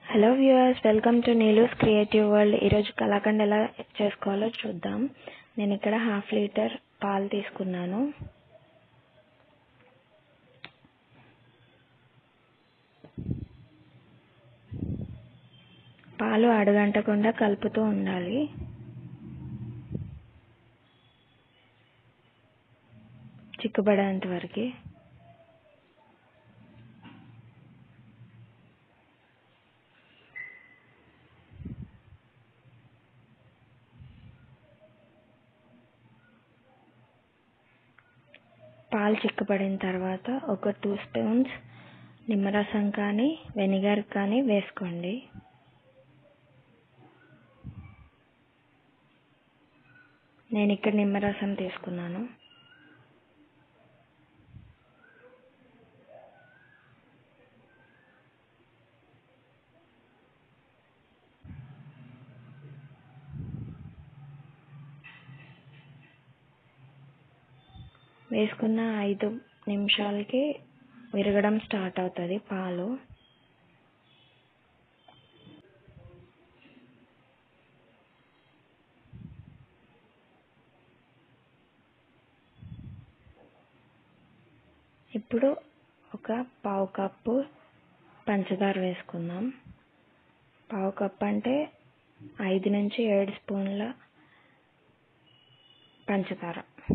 hello viewers welcome to Neelu's creative world ఈరోజు కలాకండ్ ఎలా చేసుకోవాలో చూద్దాం నేను ఇక్కడ హాఫ్ లీటర్ పాలు తీసుకున్నాను పాలు అడగంటకుండా కలుపుతూ ఉండాలి చిక్కుబడేంత వరకు పాలు చిక్కబడిన తర్వాత ఒక టూ స్పూన్స్ నిమ్మరసం కానీ వెనిగర్ కానీ వేసుకోండి నేను ఇక్కడ నిమ్మరసం తీసుకున్నాను వేసుకున్న ఐదు నిమిషాలకి విరగడం స్టార్ట్ అవుతుంది పాలు ఇప్పుడు ఒక పావు కప్పు పంచదార వేసుకుందాం పావు కప్పు అంటే ఐదు నుంచి ఏడు స్పూన్ల పంచదార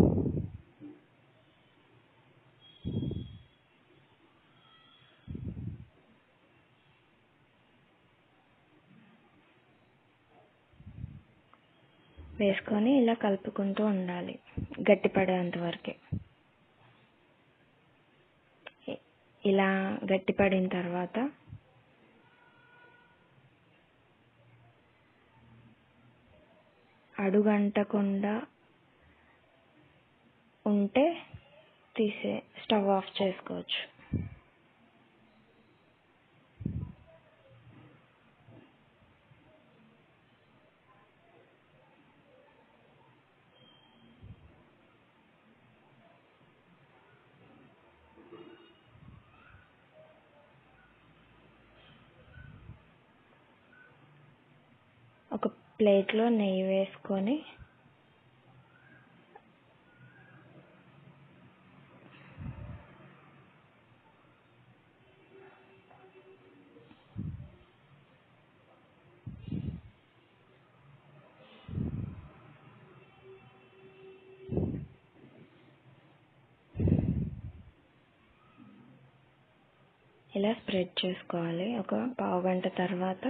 వేసుకొని ఇలా కలుపుకుంటూ ఉండాలి గట్టిపడేంత వరకు ఇలా గట్టిపడిన తర్వాత అడుగంటకుండా ఉంటే తీసే స్టవ్ ఆఫ్ చేసుకోవచ్చు ఒక ప్లేట్లో నెయ్యి వేసుకొని ఇలా స్ప్రెడ్ చేసుకోవాలి ఒక పావు గంట తర్వాత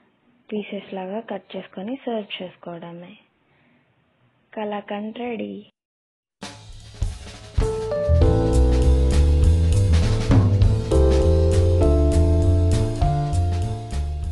పీసెస్ లాగా కట్ చేసుకొని సర్వ్ చేసుకోవడమే కలాకండ్ రెడీ